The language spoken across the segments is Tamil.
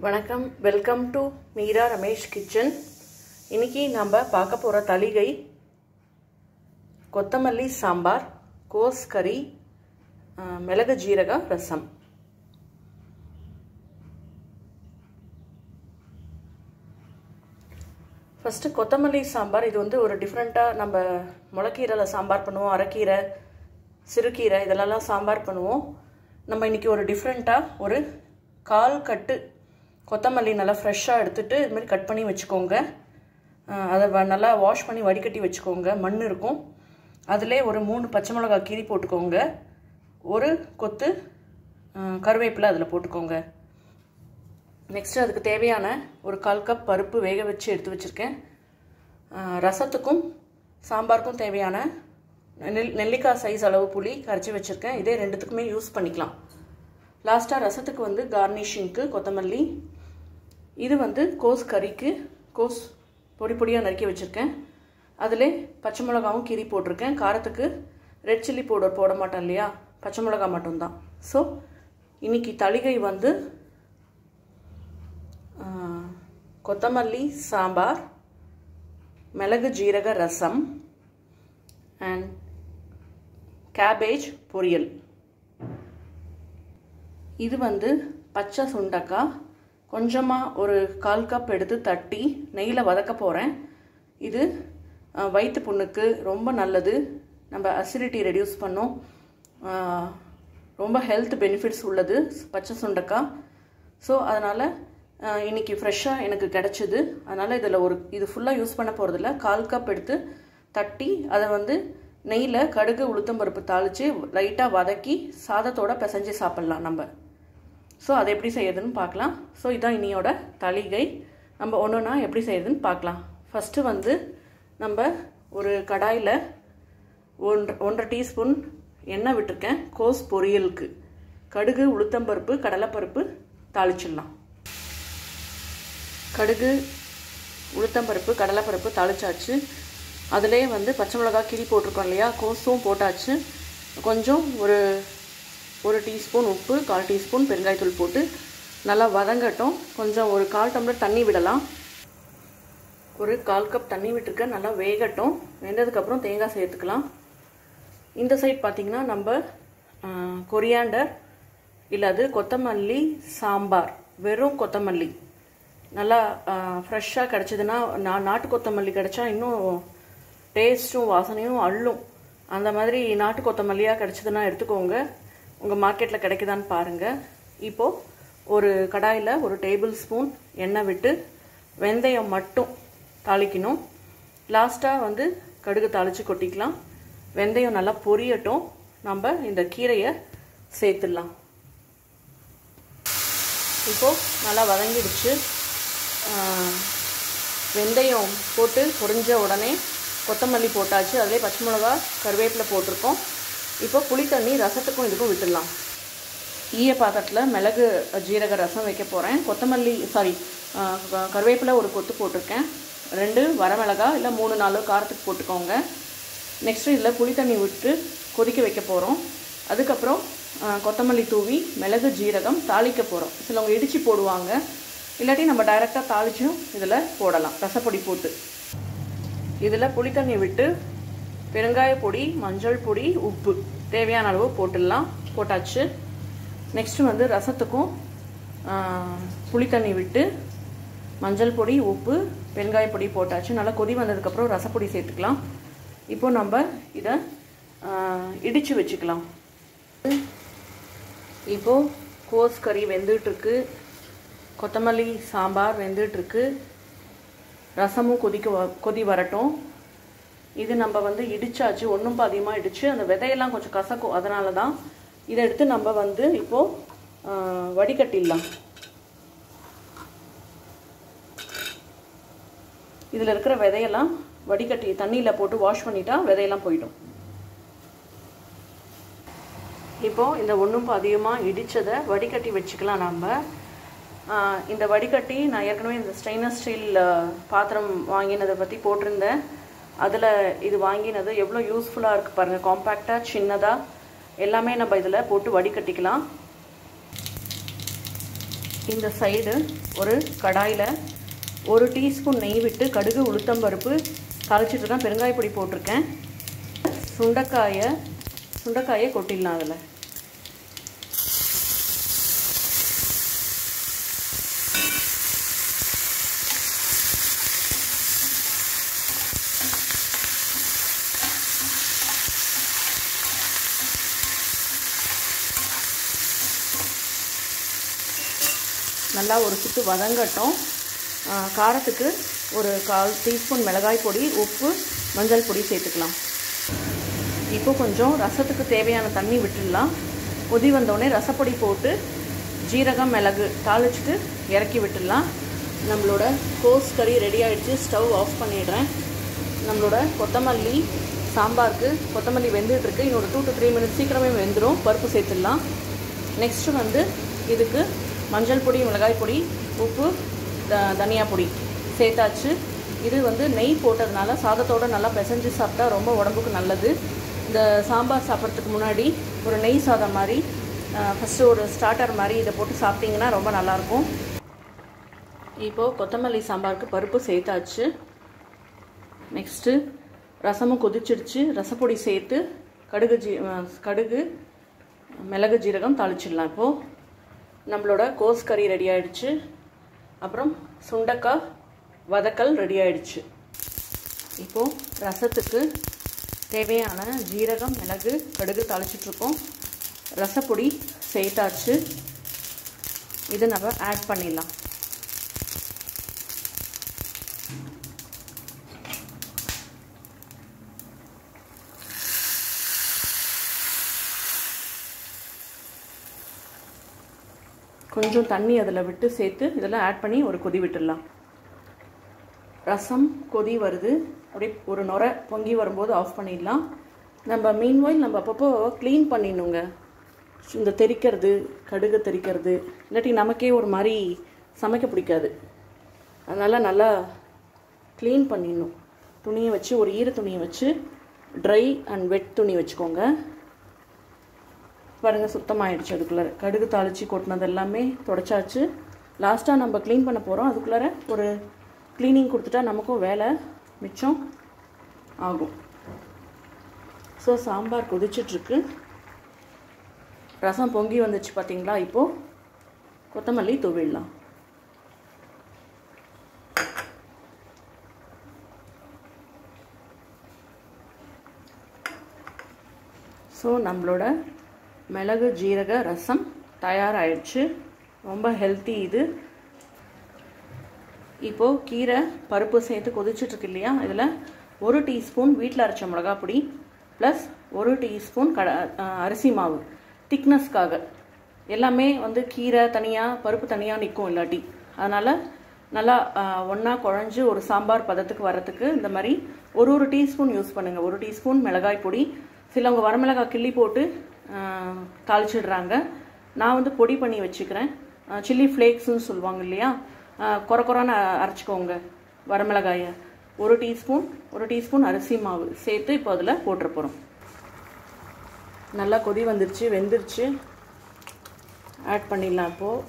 வணக்கம் welcome to Meera Ramesh kitchen இன்னைக்கு நம்ம பார்க்க போகிற தளிகை கொத்தமல்லி சாம்பார் கோஸ் கறி ஆ, மிளகு ஜீரக ரசம் ஃபஸ்ட்டு கொத்தமல்லி சாம்பார் இது வந்து ஒரு டிஃப்ரெண்ட்டாக நம்ம முளைக்கீரையில் சாம்பார் பண்ணுவோம் அரைக்கீரை சிறுகீரை இதெல்லாம் சாம்பார் பண்ணுவோம் நம்ம இன்றைக்கி ஒரு டிஃப்ரெண்ட்டாக ஒரு கால் கட்டு கொத்தமல்லி நல்லா ஃப்ரெஷ்ஷாக எடுத்துகிட்டு இதுமாதிரி கட் பண்ணி வச்சுக்கோங்க அஹ் அதை வ- நல்லா வாஷ் பண்ணி வடிகட்டி வச்சுக்கோங்க மண் இருக்கும் அதிலே ஒரு மூணு பச்சை மிளகாய் கீரி போட்டுக்கோங்க ஒரு கொத்து அஹ், கருவேப்பிலை அதில் போட்டுக்கோங்க நெக்ஸ்ட்டு அதுக்கு தேவையான ஒரு கால் கப் பருப்பு வேக வச்சு எடுத்து வச்சுருக்கேன் அஹ், ரசத்துக்கும் சாம்பாருக்கும் தேவையான நெல் நெல்லிக்காய் சைஸ் அளவு புளி கரைச்சி வச்சுருக்கேன் இதே ரெண்டுத்துக்குமே யூஸ் பண்ணிக்கலாம் லாஸ்ட்டாக ரசத்துக்கு வந்து கார்னிஷிங்க்கு கொத்தமல்லி இது வந்து கோஸ் கறிக்கு கோஸ் பொடி பொடியாக நறுக்கி வச்சுருக்கேன் அதிலே பச்சை மிளகாவும் கீரி போட்டிருக்கேன் காரத்துக்கு ரெட் சில்லி பவுடர் போட மாட்டேன் இல்லையா பச்சை மிளகா மட்டும்தான் ஸோ இன்னைக்கு தளிகை வந்து ஆ, கொத்தமல்லி சாம்பார் மிளகு ஜீரக ரசம் அண்ட் கேபேஜ் பொரியல் இது வந்து பச்சை சுண்டக்காய் கொஞ்சமாக ஒரு கால் கப் எடுத்து தட்டி நெய்யில் வதக்க போகிறேன் இது அஹ், வயிற்று புண்ணுக்கு ரொம்ப நல்லது நம்ம அசிடிட்டி ரெடியூஸ் பண்ணும் அஹ், ரொம்ப ஹெல்த் பெனிஃபிட்ஸ் உள்ளது பச்சை சுண்டக்காய் ஸோ அதனால் இன்னைக்கு ஃப்ரெஷ்ஷாக எனக்கு கிடச்சிது அதனால் இதில் ஒரு இது ஃபுல்லாக யூஸ் பண்ண போகிறதில்ல கால் கப் எடுத்து தட்டி அதை வந்து நெய்யில் கடுகு உளுத்தம்பருப்பு தாளித்து லைட்டாக வதக்கி சாதத்தோட பிசைஞ்சு சாப்பிட்லாம் நம்ம ஸோ அதை எப்படி செய்யறதுன்னு பார்க்கலாம் ஸோ இதான் இனியோட தளிகை நம்ம ஒன்றுனா எப்படி செய்யறதுன்னு பார்க்கலாம் ஃபஸ்ட்டு வந்து நம்ம ஒரு கடாயில் ஒன்று ஒன்றரை டீஸ்பூன் எண்ணெய் விட்டுருக்கேன் கோஸ் பொரியலுக்கு கடுகு உளுத்தம்பருப்பு கடலைப்பருப்பு தாளிச்சிடலாம் கடுகு உளுத்தம்பருப்பு கடலைப்பருப்பு தாளிச்சாச்சு அதிலே வந்து பச்சை மிளகாய் கிளி போட்டிருக்கோம் இல்லையா கோஸும் போட்டாச்சு கொஞ்சம் ஒரு ஒரு டீஸ்பூன் உப்பு கால் டீஸ்பூன் பெருங்காயத்தூள் போட்டு நல்லா வதங்கட்டும் கொஞ்சம் ஒரு கால் டம்ளர் தண்ணி விடலாம் ஒரு கால் கப் தண்ணி விட்டுருக்க நல்லா வேகட்டும் வெந்ததுக்கப்புறம் தேங்காய் சேர்த்துக்கலாம் இந்த சைட் பார்த்தீங்கன்னா நம்ம கொரியாண்டர் இல்லை அது கொத்தமல்லி சாம்பார் வெறும் கொத்தமல்லி நல்லா ஃப்ரெஷ்ஷாக கிடச்சிதுன்னா நான் நாட்டு கொத்தமல்லி கிடச்சா இன்னும் டேஸ்ட்டும் வாசனையும் அள்ளும் அந்த மாதிரி நாட்டு கொத்தமல்லியாக கிடச்சிதுன்னா எடுத்துக்கோங்க உங்கள் மார்க்கெட்டில் கிடைக்குதான்னு பாருங்கள் இப்போது ஒரு கடாயில் ஒரு டேபிள் ஸ்பூன் எண்ணெய் விட்டு வெந்தயம் மட்டும் தாளிக்கணும் லாஸ்ட்டாக வந்து கடுகு தாளித்து கொட்டிக்கலாம் வெந்தயம் நல்லா பொரியட்டும் நம்ம இந்த கீரையை சேர்த்துடலாம் இப்போது நல்லா வதங்கிடுச்சு ஆஹ், வெந்தயம் போட்டு பொரிஞ்ச உடனே கொத்தமல்லி போட்டாச்சு அதிலே பச்சை மிளகா கருவேப்பிலை போட்டிருக்கோம் இப்போ புளி தண்ணி ரசத்துக்கும் இதுக்கும் விட்டுடலாம் ஈய பாத்திரத்தில் மிளகு ஜீரக ரசம் வைக்க போகிறேன் கொத்தமல்லி சாரி கருவேப்பிலை ஒரு கொத்து போட்டிருக்கேன் ரெண்டு வரமிளகா இல்லை மூணு நாலு காரத்துக்கு போட்டுக்கோங்க நெக்ஸ்ட்டு இதில் புளி தண்ணி விட்டு கொதிக்க வைக்க போகிறோம் அதுக்கப்புறம் ஆ, கொத்தமல்லி தூவி மிளகு ஜீரகம் தாளிக்க போகிறோம் சிலவங்க இடித்து போடுவாங்க இல்லாட்டி நம்ம டைரெக்டாக தாளிச்சும் இதில் போடலாம் ரசப்பொடி போட்டு இதில் புளி தண்ணி விட்டு பெருங்காய பொடி மஞ்சள் பொடி உப்பு தேவையான அளவு போட்டுடலாம் போட்டாச்சு நெக்ஸ்ட்டு வந்து ரசத்துக்கும் ஆ, புளி தண்ணி விட்டு மஞ்சள் பொடி உப்பு பெருங்காய பொடி போட்டாச்சு நல்லா கொதி வந்ததுக்கப்புறம் ரசப்பொடி சேர்த்துக்கலாம் இப்போ நம்ம இதை இடித்து வச்சுக்கலாம் இப்போ கோஸ் கறி வெந்துட்டுருக்கு கொத்தமல்லி சாம்பார் வெந்துட்டுருக்கு ரசமும் கொதிக்க வ- கொதி வரட்டும் இது நம்ம வந்து இடிச்சாச்சு ஒன்றும் பாதியமாக இடிச்சு அந்த விதையெல்லாம் கொஞ்சம் கசக்கும் அதனால தான் இதை எடுத்து நம்ம வந்து இப்போது வடிகட்டிடலாம் இதில் இருக்கிற விதையெல்லாம் வடிகட்டி தண்ணியில் போட்டு வாஷ் பண்ணிட்டா விதையெல்லாம் போயிடும் இப்போ இந்த ஒன்றும் அதிகமாக இடித்ததை வடிகட்டி வச்சுக்கலாம் நம்ம ஆஹ் இந்த வடிகட்டி நான் ஏற்கனவே இந்த ஸ்டெயின்லெஸ் ஸ்டீல் பாத்திரம் வாங்கினதை பற்றி போட்டிருந்தேன் அதில் இது வாங்கினது எவ்வளோ யூஸ்ஃபுல்லாக இருக்குது பாருங்கள் காம்பேக்டாக சின்னதாக எல்லாமே நம்ம இதில் போட்டு வடிகட்டிக்கலாம் இந்த சைடு ஒரு கடாயில் ஒரு டீஸ்பூன் நெய் விட்டு கடுகு உளுத்தம்பருப்பு தாளிச்சிட்ருக்கேன் பெருங்காய பொடி போட்டிருக்கேன் சுண்டைக்காயை சுண்டைக்காயை கொட்டிடலாம் அதில் நல்லா ஒரு சுத்து வதங்கட்டும் காரத்துக்கு ஒரு கால் டீஸ்பூன் மிளகாய் பொடி உப்பு மஞ்சள் பொடி சேர்த்துக்கலாம் இப்போ கொஞ்சம் ரசத்துக்கு தேவையான தண்ணி விட்டுடலாம் கொதி வந்தோடனே ரசப்பொடி போட்டு ஜீரகம் மிளகு தாளிச்சிட்டு இறக்கி விட்டுடலாம் நம்மளோட கோஸ் கறி ரெடி ஆகிடுச்சு ஸ்டவ் ஆஃப் பண்ணிடுறேன் நம்மளோட கொத்தமல்லி சாம்பாருக்கு கொத்தமல்லி வெந்துட்டுருக்கு இன்னொரு டூ டு த்ரீ மினிட்ஸ் சீக்கிரமே வெந்துடும் பருப்பு சேர்த்துடலாம் நெக்ஸ்ட்டு வந்து இதுக்கு மஞ்சள் பொடி மிளகாய் பொடி உப்பு த தனியா பொடி சேர்த்தாச்சு இது வந்து நெய் போட்டதுனால சாதத்தோடு நல்லா பிசைஞ்சு சாப்பிட்டா ரொம்ப உடம்புக்கு நல்லது இந்த சாம்பார் சாப்பிட்றதுக்கு முன்னாடி ஒரு நெய் சாதம் மாதிரி ஃபஸ்ட்டு ஒரு ஸ்டார்டர் மாதிரி இதை போட்டு சாப்பிட்டிங்கன்னா ரொம்ப நல்லாயிருக்கும் இப்போது கொத்தமல்லி சாம்பாருக்கு பருப்பு சேர்த்தாச்சு நெக்ஸ்ட்டு ரசமும் கொதிச்சிடுச்சு ரசப்பொடி சேர்த்து கடுகு ஜீ கடுகு மிளகு ஜீரகம் தாளிச்சிடலாம் இப்போது நம்மளோட கோஸ் கறி ரெடி ஆயிடுச்சு அப்புறம் சுண்டக்காய் வதக்கல் ரெடி ஆயிடுச்சு இப்போது ரசத்துக்கு தேவையான ஜீரகம் மிளகு கடுகு தாளிச்சிட்ருக்கோம் ரசப்பொடி சேர்த்தாச்சு இது நம்ம ஆட் பண்ணிடலாம் கொஞ்சம் தண்ணி அதில் விட்டு சேர்த்து இதெல்லாம் ஆட் பண்ணி ஒரு கொதி விட்டுடலாம் ரசம் கொதி வருது அப்படியே ஒரு நுரை பொங்கி வரும்போது ஆஃப் பண்ணிடலாம் நம்ம மீன்வாயில் நம்ம அப்பப்போ க்ளீன் பண்ணிடணுங்க இந்த தெறிக்கிறது கடுகு தெறிக்கிறது இல்லாட்டி நமக்கே ஒரு மாதிரி சமைக்க பிடிக்காது அதனால் நல்லா க்ளீன் பண்ணிடணும் துணியை வச்சு ஒரு ஈர துணியை வச்சு ட்ரை அண்ட் வெட் துணி வச்சுக்கோங்க பாருங்கள் சுத்தமாகிடுச்சு அதுக்குள்ளார கடுகு தாளித்து கொட்டினது எல்லாமே தொடச்சாச்சு லாஸ்ட்டாக நம்ம க்ளீன் பண்ண போகிறோம் அதுக்குள்ளார ஒரு க்ளீனிங் கொடுத்துட்டா நமக்கும் வேலை மிச்சம் ஆகும் ஸோ சாம்பார் கொதிச்சிட்ருக்கு ரசம் பொங்கி வந்துச்சு பார்த்தீங்களா இப்போது கொத்தமல்லி தூவிடலாம் ஸோ நம்மளோட மிளகு ஜீரக ரசம் தயாராகிடுச்சு ரொம்ப ஹெல்த்தி இது இப்போது கீரை பருப்பு சேர்த்து கொதிச்சுட்ருக்கு இல்லையா இதில் ஒரு டீஸ்பூன் வீட்டில் அரைச்ச மிளகா பொடி ப்ளஸ் ஒரு டீஸ்பூன் கட அரிசி மாவு திக்னஸ்க்காக எல்லாமே வந்து கீரை தனியாக பருப்பு தனியாக நிற்கும் இல்லாட்டி அதனால் நல்லா ஒன்றா குழஞ்சி ஒரு சாம்பார் பதத்துக்கு வரத்துக்கு இந்த மாதிரி ஒரு ஒரு டீஸ்பூன் யூஸ் பண்ணுங்கள் ஒரு டீஸ்பூன் மிளகாய் பொடி சிலவங்க வரமிளகாய் கிள்ளி போட்டு தாளிச்சிடுறாங்க நான் வந்து பொடி பண்ணி வச்சுக்கிறேன் சில்லி ஃப்ளேக்ஸ்னு சொல்லுவாங்க இல்லையா குறை குறைன்னு அரைச்சிக்கோங்க வரமிளகாயை ஒரு டீஸ்பூன் ஒரு டீஸ்பூன் அரிசி மாவு சேர்த்து இப்போ அதில் போட்டுற போகிறோம் நல்லா கொதி வந்துருச்சு வெந்துருச்சு ஆட் பண்ணிடலாம் இப்போது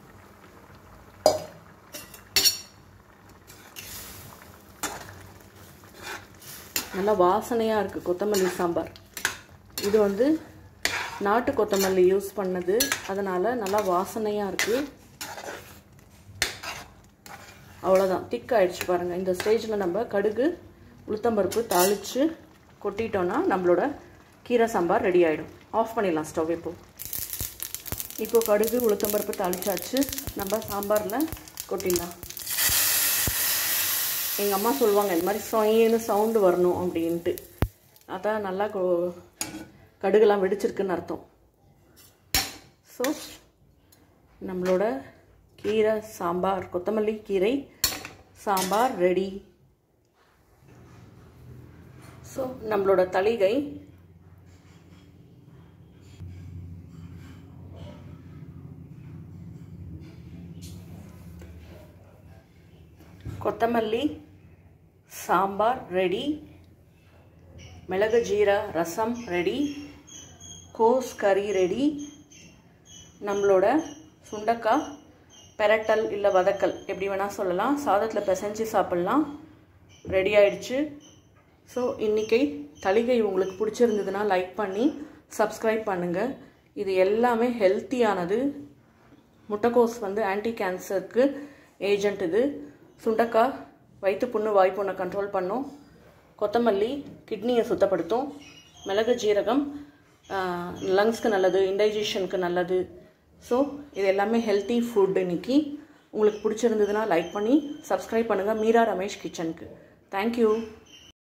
நல்லா வாசனையாக இருக்குது கொத்தமல்லி சாம்பார் இது வந்து நாட்டு கொத்தமல்லி யூஸ் பண்ணது அதனால் நல்லா வாசனையாக இருக்குது அவ்வளோதான் திக் ஆயிடுச்சு பாருங்கள் இந்த ஸ்டேஜில் நம்ம கடுகு உளுத்தம்பருப்பு தாளித்து கொட்டிட்டோன்னா நம்மளோட கீரை சாம்பார் ரெடி ஆகிடும் ஆஃப் பண்ணிடலாம் ஸ்டவ் இப்போ இப்போ கடுகு உளுத்தம்பருப்பு தாளிச்சாச்சு நம்ம சாம்பாரில் கொட்டிடலாம் எங்கள் அம்மா சொல்லுவாங்க இந்த மாதிரி சொயின்னு சவுண்டு வரணும் அப்படின்ட்டு அதான் நல்லா கடுகுலாம் வெடிச்சிருக்குன்னு அர்த்தம் ஸோ நம்மளோட கீரை சாம்பார் கொத்தமல்லி கீரை சாம்பார் ரெடி ஸோ நம்மளோட தளிகை கொத்தமல்லி சாம்பார் ரெடி மிளகு ஜீரா ரசம் ரெடி கோஸ் கறி ரெடி நம்மளோட சுண்டக்காய் பெரட்டல் இல்லை வதக்கல் எப்படி வேணால் சொல்லலாம் சாதத்தில் பிசைஞ்சு சாப்பிட்லாம் ரெடி ஆயிடுச்சு ஸோ இன்றைக்கி தளிகை உங்களுக்கு பிடிச்சிருந்ததுன்னா லைக் பண்ணி சப்ஸ்கிரைப் பண்ணுங்கள் இது எல்லாமே ஹெல்த்தியானது முட்டைக்கோஸ் வந்து ஆன்டி கேன்சருக்கு ஏஜென்ட் இது சுண்டக்காய் வயிற்று புண்ணு வாய்ப்புண்ணை கண்ட்ரோல் பண்ணும் கொத்தமல்லி கிட்னியை சுத்தப்படுத்தும் மிளகு ஜீரகம் லங்ஸ்க்கு நல்லது இன்டைஜஷனுக்கு நல்லது ஸோ இது எல்லாமே ஹெல்த்தி ஃபுட் இன்னைக்கு உங்களுக்கு பிடிச்சிருந்ததுன்னா லைக் பண்ணி சப்ஸ்கிரைப் பண்ணுங்கள் மீரா ரமேஷ் கிச்சனுக்கு தேங்க்யூ